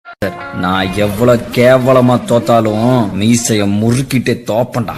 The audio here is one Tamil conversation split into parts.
நான் எவ்வளவு கேவலமா தோத்தாலும் மீசைய முறுக்கிட்டே தோப்பண்டா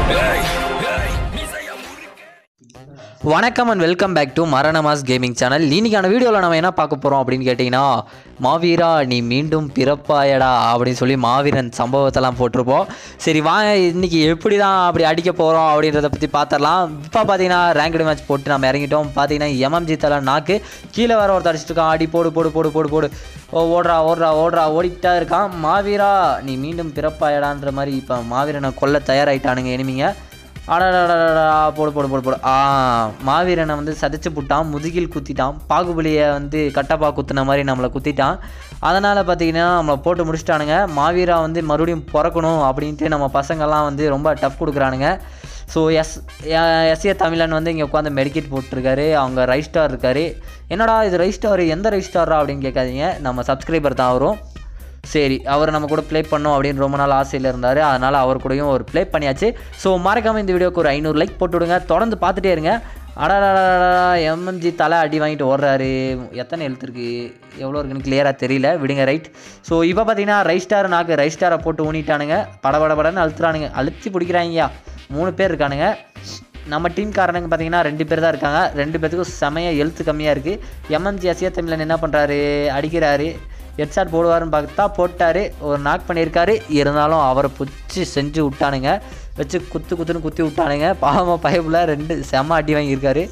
வணக்கம் and welcome back to Maranamass gaming channel இன்னைக்கான வீடியோவில் நம்ம என்ன பார்க்க போகிறோம் அப்படின்னு கேட்டிங்கன்னா மாவீரா நீ மீண்டும் பிறப்பாயடா அப்படின்னு சொல்லி மாவீரன் சம்பவத்தெல்லாம் போட்டிருப்போம் சரி வாங்க இன்னைக்கு எப்படி தான் அப்படி அடிக்க போகிறோம் அப்படின்றத பற்றி பார்த்துடலாம் இப்போ பார்த்தீங்கன்னா ரேங்க்டு மேட்ச் போட்டு நம்ம இறங்கிட்டோம் பார்த்தீங்கன்னா எம்எம்ஜி தலை நாக்கு கீழே வேற ஒருத்தர் அடிச்சிட்டு இருக்கான் அடி போடு போடு போடு போடு போடு ஓ ஓடுறா ஓடுறா ஓடுறா ஓடிக்கிட்டா இருக்கான் மாவீரா நீ மீண்டும் பிறப்பாயடான்ற மாதிரி இப்போ மாவீரனை கொல்ல தயாராகிட்டானுங்க எனிமிங்க அடடடடடா போடு போடு போடு போடு ஆ மாவீரனை வந்து சதைச்சு புட்டான் முதுகில் குத்திட்டான் பாகுபலியை வந்து கட்டப்பா குத்துன மாதிரி நம்மளை குத்திட்டான் அதனால் பார்த்தீங்கன்னா நம்மளை போட்டு முடிச்சிட்டானுங்க மாவீரா வந்து மறுபடியும் பிறக்கணும் அப்படின்ட்டு நம்ம பசங்கள்லாம் வந்து ரொம்ப டஃப் கொடுக்குறானுங்க ஸோ எஸ் எஸ்ஏ தமிழன் வந்து இங்கே உட்காந்து மெடிக்கெட் போட்டிருக்காரு அவங்க ரைஸ் ஸ்டார் இருக்காரு என்னடா இது ரைஸ் ஸ்டார் எந்த ரைஸ் ஸ்டாரா அப்படின்னு கேட்காதீங்க நம்ம சப்ஸ்கிரைபர் தான் வரும் சரி அவர் நம்ம கூட ப்ளே பண்ணோம் அப்படின்னு ரொம்ப நாள் ஆசையில் இருந்தார் அதனால் அவர் கூடயும் ஒரு ப்ளே பண்ணியாச்சு ஸோ மறக்காமல் இந்த வீடியோக்கு ஒரு ஐநூறு லைக் போட்டு விடுங்க தொடர்ந்து பார்த்துட்டே இருங்க அடடா எம்எம்ஜி தலை அடி வாங்கிட்டு ஓடுறாரு எத்தனை எழுத்து இருக்கு எவ்வளோ இருக்குன்னு கிளியராக தெரியல விடுங்க ரைட் ஸோ இப்போ பார்த்தீங்கன்னா ரைஸ் ஸ்டார் நாக்கு ரைஸ் ஸ்டாரை போட்டு ஊனிட்டானுங்க படபட படன்னு அழுத்துறானுங்க அழுத்தி பிடிக்கிறாங்கய்யா மூணு பேர் இருக்கானுங்க நம்ம டீம்காரனுங்க பார்த்தீங்கன்னா ரெண்டு பேர் தான் இருக்காங்க ரெண்டு பேர்த்துக்கும் செமையாக எழுத்து கம்மியாக இருக்குது எம்எம்ஜி அசியா தமிழன் என்ன பண்ணுறாரு அடிக்கிறாரு ஹெட்ஷாட் போடுவாருன்னு பார்த்தா போட்டார் ஒரு நாக் பண்ணியிருக்காரு இருந்தாலும் அவரை பிடிச்சி செஞ்சு விட்டானுங்க வச்சு குத்து குத்துன்னு குத்தி விட்டானுங்க பாவம் பயப்புல ரெண்டு செம்ம அடி வாங்கியிருக்காரு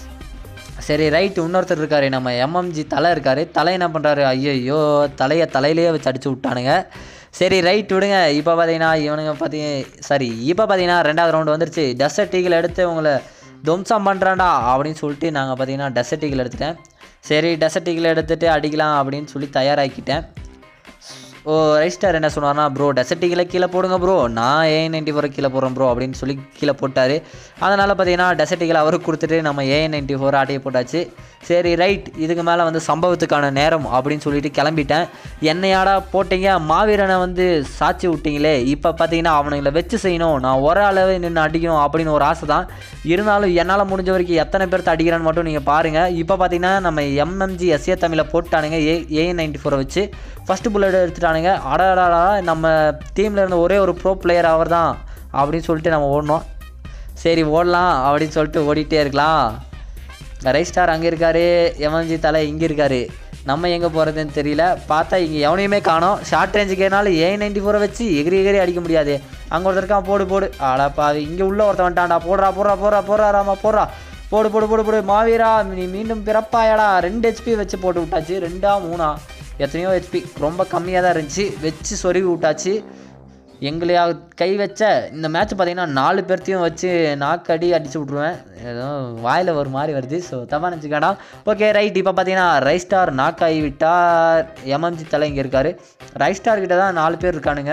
சரி ரைட் இன்னொருத்தர் இருக்காரு நம்ம எம்எம்ஜி தலை இருக்காரு தலை என்ன பண்ணுறாரு ஐயோ தலையை தலையிலேயே வச்சு அடிச்சு விட்டானுங்க சரி ரைட் விடுங்க இப்போ பார்த்தீங்கன்னா இவனுங்க பார்த்தீங்க சரி இப்போ பார்த்தீங்கன்னா ரெண்டாவது ரவுண்டு வந்துருச்சு டெசர்ட் டீகில் எடுத்து உங்களை துவம்சம் பண்ணுறான்டா அப்படின்னு சொல்லிட்டு நாங்கள் பார்த்தீங்கன்னா டெசர்ட் டீகில் எடுத்துட்டேன் சரி டெசர்ட் டீகில் எடுத்துகிட்டு அடிக்கலாம் அப்படின்னு சொல்லி தயாராக்கிட்டேன் ஓ ரைஸ்டார் என்ன சொன்னார்னா ப்ரோ டெசர்ட்டிகளை கீழே போடுங்க ப்ரோ நான் ஏ நைன்டி ஃபோரை கீழே போடுறேன் ப்ரோ அப்படின்னு சொல்லி கீழே போட்டார் அதனால் பார்த்தீங்கன்னா டெசர்ட்டிகளை அவருக்கு கொடுத்துட்டு நம்ம ஏ நைன்டி ஃபோர் ஆட்டையை போட்டாச்சு சரி ரைட் இதுக்கு மேலே வந்து சம்பவத்துக்கான நேரம் அப்படின்னு சொல்லிட்டு கிளம்பிட்டேன் என்னையாடா போட்டீங்க மாவீரனை வந்து சாட்சி விட்டீங்களே இப்போ பார்த்தீங்கன்னா அவனுங்களை வச்சு செய்யணும் நான் ஒரு அளவு நின்று அடிக்கணும் அப்படின்னு ஒரு ஆசை தான் இருந்தாலும் என்னால் முடிஞ்ச வரைக்கும் எத்தனை பேர்த்த அடிக்கிறான்னு மட்டும் நீங்கள் பாருங்கள் இப்போ பார்த்தீங்கன்னா நம்ம எம்எம்ஜி எஸ்ஏ தமிழை போட்டானுங்க ஏ ஏ நைன்டி ஃபோரை வச்சு ஃபஸ்ட்டு புல்லட் எடுத்துட்டானுங்க அடாடாடா நம்ம டீமில் இருந்த ஒரே ஒரு ப்ரோ பிளேயர் அவர் தான் அப்படின்னு சொல்லிட்டு நம்ம ஓடணும் சரி ஓடலாம் அப்படின்னு சொல்லிட்டு ஓடிட்டே இருக்கலாம் ரைஸ் ஸ்டார் அங்கே இருக்காரு எம்எம்ஜி தலை இங்கே இருக்காரு நம்ம எங்கே போகிறதுன்னு தெரியல பார்த்தா இங்கே எவனையுமே காணோம் ஷார்ட் ரேஞ்சுக்கேனாலும் ஏ நைன்டி ஃபோரை வச்சு எகிரி எகிரி அடிக்க முடியாது அங்கே ஒருத்தர் இருக்கான் போடு போடு ஆடா பாவி இங்கே உள்ள ஒருத்தன் வந்துட்டான்டா போடுறா போடுறா போடுறா போடுறா ராமா போடுறா போடு போடு போடு போடு மாவீரா நீ மீண்டும் பிறப்பாயடா ரெண்டு ஹெச்பி வச்சு போட்டு விட்டாச்சு ரெண்டா மூணா எத்தனையோ ஹெச்பி ரொம்ப கம்மியாக தான் இருந்துச்சு வச்சு சொருவி விட்டாச்சு எங்களையா கை வச்ச இந்த மேட்ச் பார்த்தீங்கன்னா நாலு பேர்த்தையும் வச்சு நாக்கடி அடிச்சு விட்ருவேன் ஏதோ வாயில் ஒரு மாதிரி வருது ஸோ தப்பாக நினச்சிக்கடா ஓகே ரைட் இப்போ பார்த்தீங்கன்னா ரைஸ் ஸ்டார் நாக்காகி விட்டார் எம்எம்ஜி தலை இங்கே இருக்கார் ரைஸ் ஸ்டார் கிட்ட தான் நாலு பேர் இருக்கானுங்க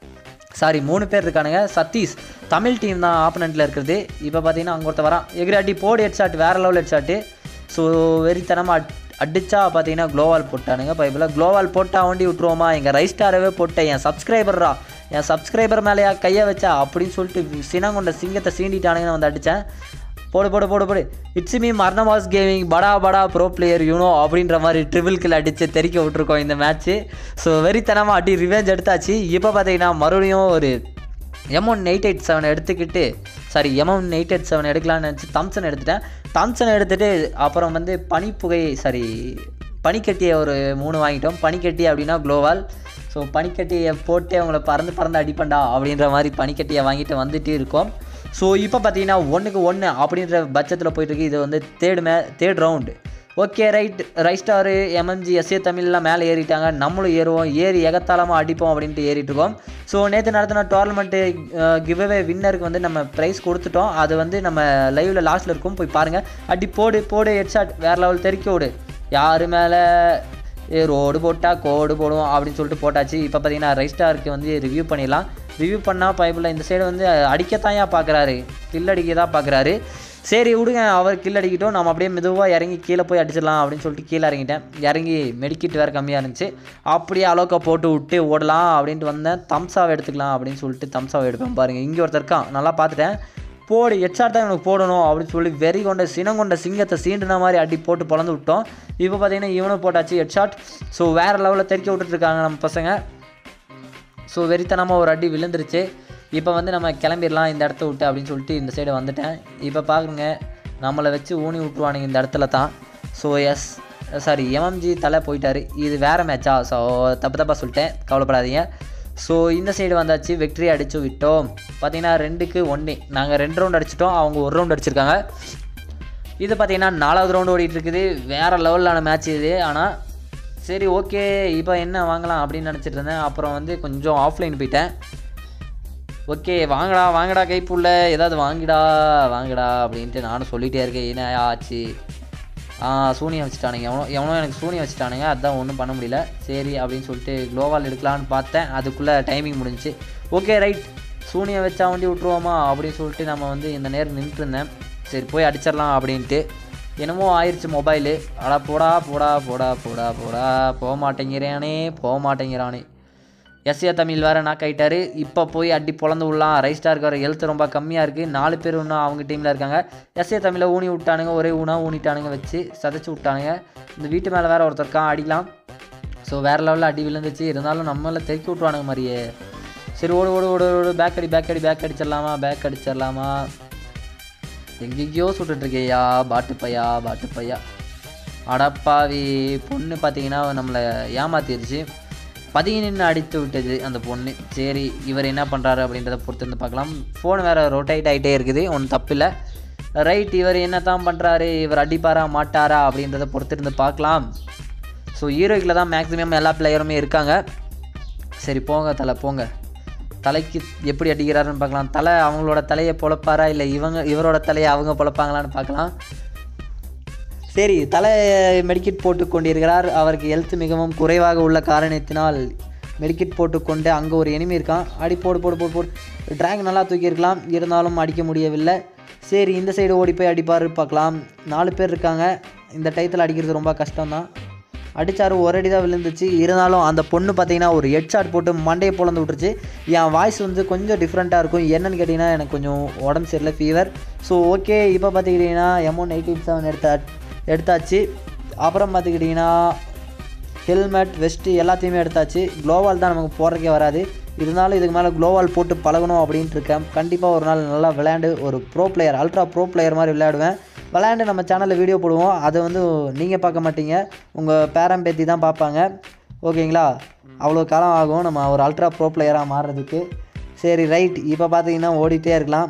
சாரி மூணு பேர் இருக்கானுங்க சதீஷ் தமிழ் டீம் தான் ஆப்பனண்ட்டில் இருக்கிறது இப்போ பார்த்தீங்கன்னா அங்கே ஒருத்த வரான் எகிரி அடி போடு ஹெட் ஷாட் வேறு லெவல் ஹெட் ஷாட்டு ஸோ வெறித்தனமாக அட் அடிச்சா பார்த்தீங்கன்னா க்ளோவால் போட்டானுங்க பைப்பில் க்ளோவால் போட்டால் வண்டி விட்ருவோமா எங்கள் ரைஸ் ஸ்டாரவே போட்டேன் என் சப்ஸ்கிரைபர்ரா என் சப்ஸ்கிரைபர் மேலேயா கையை வச்சா அப்படின்னு சொல்லிட்டு சினங்கொண்ட சிங்கத்தை சீண்டிட்டானுங்கன்னு வந்து அடித்தேன் போடு போடு போடு போடு இட்ஸ் மீ மர்ணவாஸ் கேமிங் படா படா ப்ரோ பிளேயர் யூனோ அப்படின்ற மாதிரி ட்ரிபிள் கில் அடித்து தெறிக்க விட்ருக்கோம் இந்த மேட்ச்சு ஸோ வெறித்தனமாக அடி ரிவெஞ்ச் எடுத்தாச்சு இப்போ பார்த்தீங்கன்னா மறுபடியும் ஒரு M one eight eight seven எடுத்துக்கிட்டு sorry M one eight eight seven எடுக்கலாம்னு நினச்சி தம்சன் எடுத்துட்டேன் தம்சன் எடுத்துகிட்டு அப்புறம் வந்து பனிப்புகை சாரி பனிக்கட்டியை ஒரு மூணு வாங்கிட்டோம் பனிக்கட்டி அப்படின்னா க்ளோவால் ஸோ பனிக்கட்டியை போட்டு அவங்கள பறந்து பறந்து அடிப்பண்டா அப்படின்ற மாதிரி பனிக்கட்டியை வாங்கிட்டு வந்துட்டு இருக்கோம் ஸோ இப்போ பார்த்தீங்கன்னா ஒன்றுக்கு ஒன்று அப்படின்ற பட்சத்தில் போயிட்டுருக்கு இது வந்து தேர்டு மே third round okay right right star MMG SA தமிழ்லாம் மேலே ஏறிட்டாங்க நம்மளும் ஏறுவோம் ஏறி எகத்தாளமாக அடிப்போம் அப்படின்ட்டு ஏறிட்டு இருக்கோம் ஸோ நேற்று நடத்தின டோர்னமெண்ட்டு கிவ்அவே வின்னருக்கு வந்து நம்ம ப்ரைஸ் கொடுத்துட்டோம் அது வந்து நம்ம லைவில் லாஸ்ட்டில் இருக்கும் போய் பாருங்கள் அடி போடு போடு ஹெட்ஷாட் வேறு லெவல் தெறிக்க விடு யார் மேலே ஏ ரோடு போட்டால் கோடு போடுவோம் அப்படின்னு சொல்லிட்டு போட்டாச்சு இப்போ பார்த்தீங்கன்னா ரைட் ஸ்டாருக்கு வந்து ரிவ்யூ பண்ணிடலாம் ரிவ்யூ பண்ணால் பைப்பில் இந்த சைடு வந்து அடிக்கத்தான் ஏன் பார்க்குறாரு கில் அடிக்க தான் பார்க்குறாரு சரி விடுங்க அவர் கில் அடிக்கிட்டோம் நம்ம அப்படியே மெதுவாக இறங்கி கீழே போய் அடிச்சிடலாம் அப்படின்னு சொல்லிட்டு கீழே இறங்கிட்டேன் இறங்கி மெடிக்கிட் வேறு கம்மியாக இருந்துச்சு அப்படியே அலோக்கா போட்டு விட்டு ஓடலாம் அப்படின்ட்டு வந்தேன் தம்சாவை எடுத்துக்கலாம் அப்படின்னு சொல்லிட்டு தம்சாவை எடுப்பேன் பாருங்கள் இங்கே ஒருத்தர் இருக்கான் நல்லா பார்த்துட்டேன் போடு ஹெட்ஷாட் தான் இவனுக்கு போடணும் அப்படின்னு சொல்லி வெறி கொண்ட சினம் கொண்ட சிங்கத்தை சீண்டுன மாதிரி அடி போட்டு பொழந்து விட்டோம் இப்போ பார்த்தீங்கன்னா இவனும் போட்டாச்சு ஹெட்ஷாட் ஸோ வேறு லெவலில் தெறிக்க விட்டுட்ருக்காங்க நம்ம பசங்க ஸோ வெறித்தனமாக ஒரு அடி விழுந்துருச்சு இப்போ வந்து நம்ம கிளம்பிடலாம் இந்த இடத்த விட்டு அப்படின்னு சொல்லிட்டு இந்த சைடு வந்துட்டேன் இப்போ பாருங்க நம்மளை வச்சு ஊனி விட்ருவானுங்க இந்த இடத்துல தான் ஸோ எஸ் சாரி எம்எம்ஜி தலை போயிட்டாரு இது வேறு மேட்சா ஸோ தப்பு தப்பாக சொல்லிட்டேன் கவலைப்படாதீங்க ஸோ இந்த சைடு வந்தாச்சு வெற்றி அடித்து விட்டோம் பார்த்தீங்கன்னா ரெண்டுக்கு ஒன்று நாங்கள் ரெண்டு ரவுண்ட் அடிச்சிட்டோம் அவங்க ஒரு ரவுண்ட் அடிச்சிருக்காங்க இது பார்த்தீங்கன்னா நாலாவது ரவுண்டு ஓடிட்டு இருக்குது வேறு லெவலான மேட்ச் இது ஆனால் சரி ஓகே இப்போ என்ன வாங்கலாம் அப்படின்னு நினச்சிட்டு இருந்தேன் அப்புறம் வந்து கொஞ்சம் ஆஃப்லைன் போயிட்டேன் ஓகே வாங்கடா வாங்கடா கைப்புள்ள ஏதாவது வாங்கிடா வாங்கடா அப்படின்ட்டு நானும் சொல்லிகிட்டே இருக்கேன் என்ன ஆச்சு ஆ சூனியம் வச்சுட்டானுங்க எவனோ எவனோ எனக்கு சூனியம் வச்சுட்டானுங்க அதான் ஒன்றும் பண்ண முடியல சரி அப்படின்னு சொல்லிட்டு க்ளோவால் எடுக்கலான்னு பார்த்தேன் அதுக்குள்ளே டைமிங் முடிஞ்சுச்சு ஓகே ரைட் சூனியம் வச்சா வண்டி விட்ருவோமா அப்படின்னு சொல்லிட்டு நம்ம வந்து இந்த நேரம் நின்றுட்டு இருந்தேன் சரி போய் அடிச்சிடலாம் அப்படின்ட்டு என்னமோ ஆயிடுச்சு மொபைலு அடா போடா போடா போடா போடா போடா போக மாட்டேங்கிறானே போக மாட்டேங்கிறானே எஸ்ஏ தமிழ் வேறு நாக் ஆகிட்டாரு இப்போ போய் அடி பொழந்து விடலாம் ரைஸ்டாருக்கு வர ஹெல்த் ரொம்ப கம்மியாக இருக்குது நாலு பேர் இன்னும் அவங்க டீமில் இருக்காங்க எஸ்ஏ தமிழை ஊனி விட்டானுங்க ஒரே ஊனா ஊனிட்டானுங்க வச்சு சதைச்சு விட்டானுங்க இந்த வீட்டு மேலே வேறு ஒருத்தர் இருக்கான் அடிக்கலாம் ஸோ வேறு லெவலில் அடி விழுந்துச்சு இருந்தாலும் நம்மள தெருக்கி விட்ருவானுங்க மாதிரியே சரி ஓடு ஓடு ஓடு ஓடு பேக் அடி பேக் அடி பேக் அடிச்சிடலாமா பேக் அடிச்சிடலாமா எங்கெங்கேயோ சுட்டுட்ருக்கேயா பாட்டு பையா பாட்டு பையா அடப்பாவி பொண்ணு பார்த்தீங்கன்னா நம்மளை ஏமாத்திருச்சு பதுங்கி நின்று அடித்து விட்டது அந்த பொண்ணு சரி இவர் என்ன பண்ணுறாரு அப்படின்றத பொறுத்து வந்து பார்க்கலாம் ஃபோன் வேறு ரொட்டேட் ஆகிட்டே இருக்குது ஒன்றும் தப்பில்லை ரைட் இவர் என்ன தான் பண்ணுறாரு இவர் அடிப்பாரா மாட்டாரா அப்படின்றத பொறுத்து இருந்து பார்க்கலாம் ஸோ ஹீரோக்கில் தான் மேக்ஸிமம் எல்லா பிளேயருமே இருக்காங்க சரி போங்க தலை போங்க தலைக்கு எப்படி அடிக்கிறாருன்னு பார்க்கலாம் தலை அவங்களோட தலையை பொழப்பாரா இல்லை இவங்க இவரோட தலையை அவங்க பொழப்பாங்களான்னு பார்க்கலாம் சரி தலை மெடிக்கிட் போட்டு கொண்டிருக்கிறார் அவருக்கு ஹெல்த் மிகவும் குறைவாக உள்ள காரணத்தினால் மெடிக்கிட் போட்டுக்கொண்டு அங்கே ஒரு எனிமி இருக்கான் அடி போடு போடு போடு போடு ட்ராக் நல்லா தூக்கியிருக்கலாம் இருந்தாலும் அடிக்க முடியவில்லை சரி இந்த சைடு ஓடி போய் அடிப்பார் பார்க்கலாம் நாலு பேர் இருக்காங்க இந்த டயத்தில் அடிக்கிறது ரொம்ப கஷ்டம்தான் அடித்தாரு ஒரு அடி தான் விழுந்துச்சு இருந்தாலும் அந்த பொண்ணு பார்த்தீங்கன்னா ஒரு ஹெட்ஷாட் போட்டு மண்டையை பொழந்து விட்டுருச்சு என் வாய்ஸ் வந்து கொஞ்சம் டிஃப்ரெண்ட்டாக இருக்கும் என்னன்னு கேட்டிங்கன்னா எனக்கு கொஞ்சம் உடம்பு சரியில்லை ஃபீவர் ஸோ ஓகே இப்போ பார்த்துக்கிட்டிங்கன்னா எமௌண்ட் எயிட்டி செவன் எடுத்தா எடுத்தாச்சு அப்புறம் பார்த்துக்கிட்டிங்கன்னா ஹெல்மெட் வெஸ்ட்டு எல்லாத்தையுமே எடுத்தாச்சு க்ளோவால் தான் நமக்கு போடுறக்கே வராது இருந்தாலும் இதுக்கு மேலே க்ளோவால் போட்டு பழகணும் அப்படின்ட்டு இருக்கேன் கண்டிப்பாக ஒரு நாள் நல்லா விளையாண்டு ஒரு pro player ultra pro player மாதிரி விளையாடுவேன் விளையாண்டு நம்ம சேனலில் வீடியோ போடுவோம் அதை வந்து நீங்கள் பார்க்க மாட்டீங்க உங்கள் பேரன் பேத்தி தான் பார்ப்பாங்க ஓகேங்களா அவ்வளோ காலம் ஆகும் நம்ம ஒரு அல்ட்ரா ப்ரோ பிளேயராக மாறுறதுக்கு சரி ரைட் இப்போ பார்த்தீங்கன்னா ஓடிட்டே இருக்கலாம்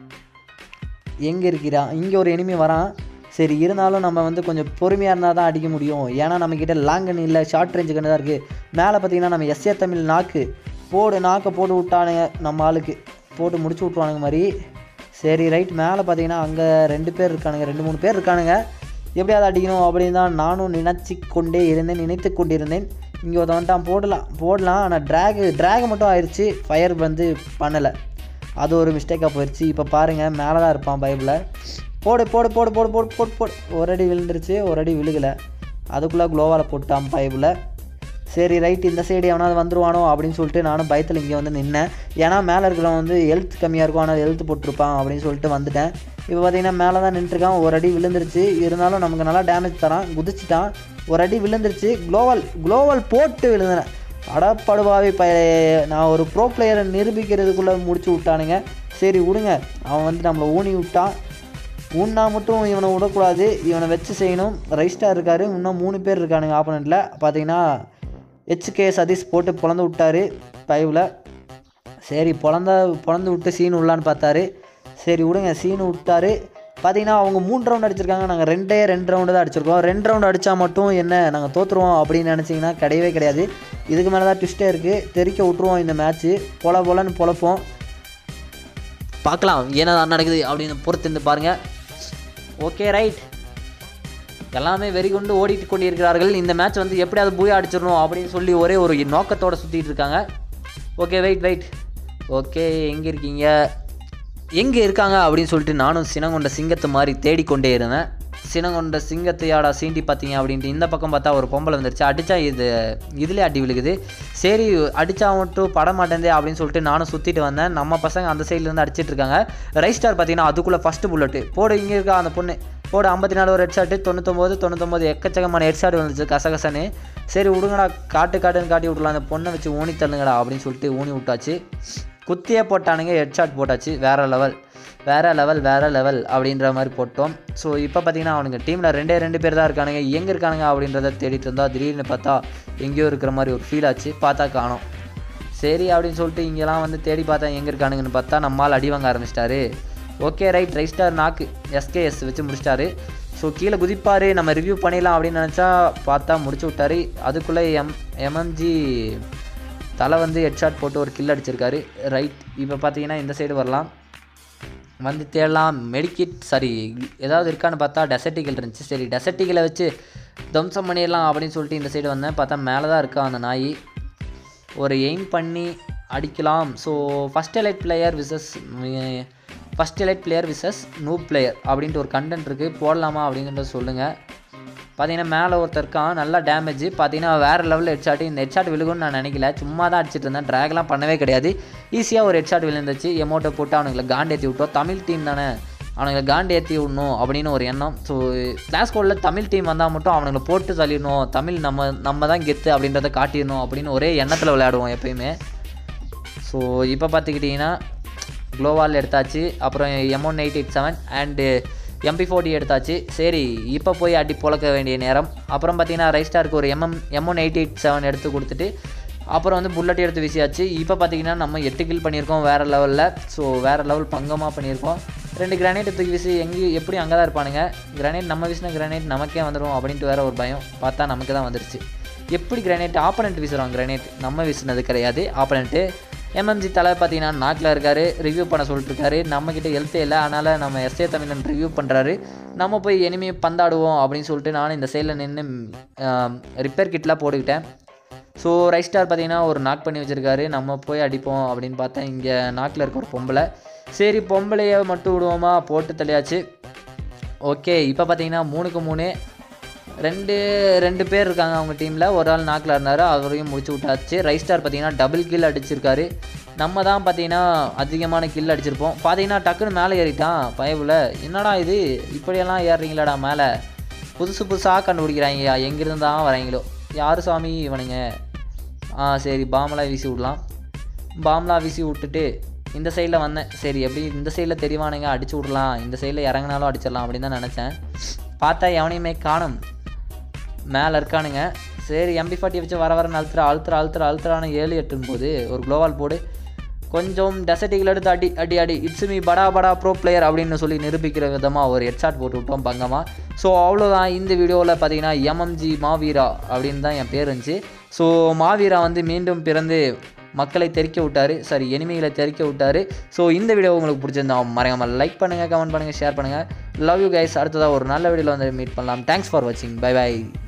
எங்கே இருக்கிறான் இங்கே ஒரு எனிமி வரான் சரி இருந்தாலும் நம்ம வந்து கொஞ்சம் பொறுமையாக இருந்தால் தான் அடிக்க முடியும் ஏன்னா நம்மக்கிட்ட லாங் கன் இல்லை ஷார்ட் ரேஞ்சு கன்று தான் இருக்குது மேலே பார்த்தீங்கன்னா நம்ம எஸ்ஏ தமிழ் நாக்கு போடு நாக்கை போட்டு விட்டானுங்க நம்ம ஆளுக்கு போட்டு முடிச்சு விட்ருவானுங்க மாதிரி சரி ரைட் மேலே பார்த்தீங்கன்னா அங்கே ரெண்டு பேர் இருக்கானுங்க ரெண்டு மூணு பேர் இருக்கானுங்க எப்படியாவது அடிக்கணும் அப்படின்னு தான் நானும் நினச்சி கொண்டே இருந்தேன் நினைத்து கொண்டிருந்தேன் இங்கே ஒருத்தன் வந்துட்டான் போடலாம் போடலாம் ஆனால் ட்ராகு ட்ராக் மட்டும் ஆயிடுச்சு ஃபயர் வந்து பண்ணலை அது ஒரு மிஸ்டேக்காக போயிடுச்சு இப்போ பாருங்கள் மேலே தான் இருப்பான் பைபிளில் போடு போடு போடு போடு போடு போடு போடு ஒரு அடி விழுந்துருச்சு ஒரு அடி விழுகலை அதுக்குள்ளே க்ளோவால் போட்டான் பைபிளில் சரி ரைட் இந்த சைடு எவனாவது வந்துருவானோ அப்படின்னு சொல்லிட்டு நானும் பயத்தில் இங்கே வந்து நின்னேன் ஏன்னா மேலே இருக்கிறவன் வந்து ஹெல்த் கம்மியாக இருக்கும் ஆனால் ஹெல்த் போட்டிருப்பான் அப்படின்னு சொல்லிட்டு வந்துட்டேன் இப்போ பார்த்தீங்கன்னா மேலே தான் நின்றுருக்கான் ஒரு அடி விழுந்துருச்சு இருந்தாலும் நமக்கு நல்லா டேமேஜ் தரான் குதிச்சிட்டான் ஒரு அடி விழுந்துருச்சு க்ளோவல் க்ளோவல் போட்டு விழுந்தேன் அடப்படுவாவி ப நான் ஒரு ப்ரோ பிளேயரை நிரூபிக்கிறதுக்குள்ளே முடிச்சு விட்டானுங்க சரி விடுங்க அவன் வந்து நம்மளை ஊனி விட்டான் ஊன்னா மட்டும் இவனை விடக்கூடாது இவனை வச்சு செய்யணும் ரைஸ்டார் இருக்கார் இன்னும் மூணு பேர் இருக்கானுங்க ஆப்போனண்ட்டில் பார்த்தீங்கன்னா ஹெச்கே சதீஷ் போட்டு பொழந்து விட்டாரு பைவில் சரி பொழந்த பொழந்து விட்டு சீன் விடலான்னு பார்த்தாரு சரி விடுங்க சீன் விட்டாரு பார்த்தீங்கன்னா அவங்க மூணு ரவுண்ட் அடிச்சிருக்காங்க நாங்கள் ரெண்டே ரெண்டு ரவுண்டு தான் அடிச்சிருக்கோம் ரெண்டு ரவுண்டு அடித்தா மட்டும் என்ன நாங்கள் தோற்றுருவோம் அப்படின்னு நினச்சிங்கன்னா கிடையவே கிடையாது இதுக்கு மேலே தான் ட்விஸ்டே இருக்குது தெறிக்க விட்ருவோம் இந்த மேட்ச்சு பொல பொலன்னு பொழப்போம் பார்க்கலாம் என்னதான் நடக்குது அப்படின்னு பொறுத்து இருந்து பாருங்கள் ஓகே ரைட் எல்லாமே வெறி கொண்டு ஓடிட்டு கொண்டிருக்கிறார்கள் இந்த மேட்ச் வந்து எப்படியாவது பூயா அடிச்சிடணும் அப்படின்னு சொல்லி ஒரே ஒரு நோக்கத்தோட சுற்றிட்டு இருக்காங்க ஓகே வெயிட் வெயிட் ஓகே எங்கே இருக்கீங்க எங்கே இருக்காங்க அப்படின்னு சொல்லிட்டு நானும் சினங்கொண்ட சிங்கத்தை மாதிரி தேடிக்கொண்டே இருந்தேன் சினங்கொண்ட சிங்கத்தையாடா சீண்டி பார்த்தீங்க அப்படின்ட்டு இந்த பக்கம் பார்த்தா ஒரு பொம்பளை வந்துருச்சு அடித்தா இது இதுலேயே அடி விழுகுது சரி அடித்தா மட்டும் பட மாட்டேந்தே அப்படின்னு சொல்லிட்டு நானும் சுற்றிட்டு வந்தேன் நம்ம பசங்க அந்த சைட்லேருந்து அடிச்சிட்டு இருக்காங்க ரைட் ஸ்டார் பார்த்தீங்கன்னா அதுக்குள்ளே ஃபஸ்ட்டு புல்லட்டு போடு இங்கே இருக்கா அந்த பொண்ணு போடு ஐம்பத்தி நாலு ஒரு ஹெட்ஷாட்டு தொண்ணூத்தொம்பது தொண்ணூத்தொம்பது எக்கச்சக்கமான ஹெட்ஷாட் வந்துச்சு கசகசன்னு சரி விடுங்கடா காட்டு காட்டுன்னு காட்டி விட்லாம் அந்த பொண்ணை வச்சு ஊனி தள்ளுங்கடா அப்படின்னு சொல்லிட்டு ஊனி விட்டாச்சு குத்தியே போட்டானுங்க ஹெட்ஷாட் போட்டாச்சு வேறு லெவல் வேறு லெவல் வேறு லெவல் அப்படின்ற மாதிரி போட்டோம் ஸோ இப்போ பார்த்தீங்கன்னா அவனுங்க டீமில் ரெண்டே ரெண்டு பேர் தான் இருக்கானுங்க எங்கே இருக்கானுங்க அப்படின்றத தேடிட்டு இருந்தா திடீர்னு பார்த்தா எங்கேயோ இருக்கிற மாதிரி ஒரு ஃபீல் ஆச்சு பார்த்தா காணோம் சரி அப்படின்னு சொல்லிட்டு இங்கெல்லாம் வந்து தேடி பார்த்தா எங்கே இருக்கானுங்கன்னு பார்த்தா நம்மால் அடி வாங்க ஆரம்பிச்சிட்டாரு ஓகே ரைட் ரைட் ஸ்டார் நாக்கு எஸ்கேஎஸ் வச்சு முடிச்சிட்டாரு ஸோ கீழே குதிப்பார் நம்ம ரிவ்யூ பண்ணிடலாம் அப்படின்னு நினச்சா பார்த்தா முடிச்சு விட்டாரு அதுக்குள்ளே எம் எம்எம்ஜி தலை வந்து ஹெட்ஷாட் போட்டு ஒரு கில் அடிச்சிருக்காரு ரைட் இப்போ பார்த்தீங்கன்னா இந்த சைடு வரலாம் வந்து தேடலாம் மெடிக்கிட் சாரி ஏதாவது இருக்கான்னு பார்த்தா டெசர்ட்டிகள் இருந்துச்சு சரி டெசர்ட்டிகளை வச்சு தம்சம் பண்ணிடலாம் அப்படின்னு சொல்லிட்டு இந்த சைடு வந்தேன் பார்த்தா மேலே தான் இருக்கா அந்த நாய் ஒரு எய்ம் பண்ணி அடிக்கலாம் so first elite player versus first elite player versus new player அப்படின்ட்டு ஒரு கண்டென்ட் இருக்குது போடலாமா அப்படிங்கிறத சொல்லுங்கள் பார்த்தீங்கன்னா மேலே ஒருத்தர் இருக்கான் நல்லா டேமேஜ் பார்த்தீங்கன்னா வேறு லெவலில் ஹெட்ஷாட் இந்த ஹெட்ஷாட் விழுகும்னு நான் நினைக்கல சும்மா தான் அடிச்சிட்டு இருந்தேன் ட்ராக்லாம் பண்ணவே கிடையாது ஈஸியாக ஒரு ஹெட்ஷாட் விழுந்துச்சு எமௌண்ட்டை போட்டு அவனுங்களை காண்ட் ஏற்றி விட்டோம் தமிழ் டீம் தானே அவனுங்களை காண்ட் ஏற்றி விடணும் அப்படின்னு ஒரு எண்ணம் ஸோ கிளாஸ் கோடில் தமிழ் டீம் வந்தால் மட்டும் அவனுங்களை போட்டு தள்ளிடணும் தமிழ் நம்ம நம்ம தான் கெத்து அப்படின்றத காட்டிடணும் அப்படின்னு ஒரே எண்ணத்தில் விளையாடுவோம் எப்பயுமே ஸோ இப்போ பார்த்துக்கிட்டிங்கன்னா க்ளோவால் எடுத்தாச்சு அப்புறம் M one eight eight seven and MP forty எடுத்தாச்சு சரி இப்போ போய் அடி பொழக்க வேண்டிய நேரம் அப்புறம் பார்த்தீங்கன்னா ரைஸ்டாருக்கு ஒரு MM M one eight eight seven எடுத்து கொடுத்துட்டு அப்புறம் வந்து புல்லட் எடுத்து வீசியாச்சு இப்போ பார்த்தீங்கன்னா நம்ம எட்டு கில் பண்ணியிருக்கோம் வேறு லெவலில் ஸோ வேறு லெவல் பங்கமாக பண்ணியிருக்கோம் ரெண்டு கிரானைட் தூக்கி வீசி எங்கேயும் எப்படி அங்கே தான் இருப்பானுங்க கிரானைட் நம்ம வீசின கிரானைட் நமக்கே வந்துடும் அப்படின்ட்டு வேற ஒரு பயம் பார்த்தா நமக்கு தான் வந்துருச்சு எப்படி கிரானைட் ஆப்பனண்ட் வீசுகிறோம் கிரானைட் நம்ம வீசினது கிடையாது ஆப்பனண்ட்டு எம்எம்ஜி தலை பார்த்தீங்கன்னா நாட்டில் இருக்காரு ரிவ்யூ பண்ண சொல்லிட்டு இருக்காரு நம்மக்கிட்ட ஹெல்த்தே இல்லை அதனால் நம்ம எஸ்ஏ தமிழன் ரிவ்யூ பண்ணுறாரு நம்ம போய் எனிமையை பந்தாடுவோம் அப்படின்னு சொல்லிட்டு நானும் இந்த சைடில் நின்று ரிப்பேர் கிட்லாம் போட்டுக்கிட்டேன் ஸோ ரைட் ஸ்டார் பார்த்தீங்கன்னா ஒரு நாக் பண்ணி வச்சுருக்காரு நம்ம போய் அடிப்போம் அப்படின்னு பார்த்தா இங்கே நாக்கில் இருக்க ஒரு பொம்பளை சரி பொம்பளையை மட்டும் விடுவோமா போட்டு தள்ளியாச்சு ஓகே இப்போ பார்த்தீங்கன்னா மூணுக்கு மூணு ரெண்டு ரெண்டு பேர் இருக்காங்க அவங்க டீமில் ஒரு ஆள் நாக்கில் இருந்தார் அவரையும் முடிச்சு விட்டாச்சு ரைட் ஸ்டார் பார்த்தீங்கன்னா டபுள் கில் அடிச்சிருக்காரு நம்ம தான் பார்த்தீங்கன்னா அதிகமான கில் அடிச்சிருப்போம் பார்த்தீங்கன்னா டக்குன்னு மேலே ஏறிட்டான் பயவில் என்னடா இது இப்படியெல்லாம் ஏறுறீங்களாடா மேலே புதுசு புதுசாக கண்டுபிடிக்கிறாங்கய்யா எங்கேருந்து தான் வராங்களோ யார் சாமி இவனுங்க ஆ சரி பாம்பெலாம் வீசி விடலாம் பாம்லாம் வீசி விட்டுட்டு இந்த சைடில் வந்தேன் சரி எப்படி இந்த சைடில் தெரியவானுங்க அடிச்சு விடலாம் இந்த சைடில் இறங்கினாலும் அடிச்சிடலாம் அப்படின்னு தான் நினச்சேன் பார்த்தா எவனையுமே காணும் மேலே இருக்கானுங்க சரி எம்பி ஃபார்ட்டி வச்சு வர வர அழுத்துற அழுத்துற அழுத்துற அழுத்துறான ஏழு எட்டுன்னு போது ஒரு க்ளோவால் போடு கொஞ்சம் டெசர்ட்டிகள் எடுத்து அடி அடி அடி இட்ஸ் மீ படா படா ப்ரோ பிளேயர் அப்படின்னு சொல்லி நிரூபிக்கிற விதமாக ஒரு ஹெட்ஷாட் போட்டு விட்டோம் பங்கமாக ஸோ அவ்வளோதான் இந்த வீடியோவில் பார்த்தீங்கன்னா எம்எம்ஜி மாவீரா அப்படின்னு தான் என் பேர் இருந்துச்சு ஸோ மாவீரா வந்து மீண்டும் பிறந்து மக்களை தெறிக்க விட்டாரு சாரி எனிமிகளை தெறிக்க விட்டாரு ஸோ இந்த வீடியோ உங்களுக்கு பிடிச்சிருந்தா மறக்காமல் லைக் பண்ணுங்கள் கமெண்ட் பண்ணுங்கள் ஷேர் பண்ணுங்கள் லவ் யூ கைஸ் அடுத்ததாக ஒரு நல்ல வீடியோவில் வந்து மீட் பண்ணலாம் தேங்க்ஸ் ஃபார் வாட்சிங் பை பை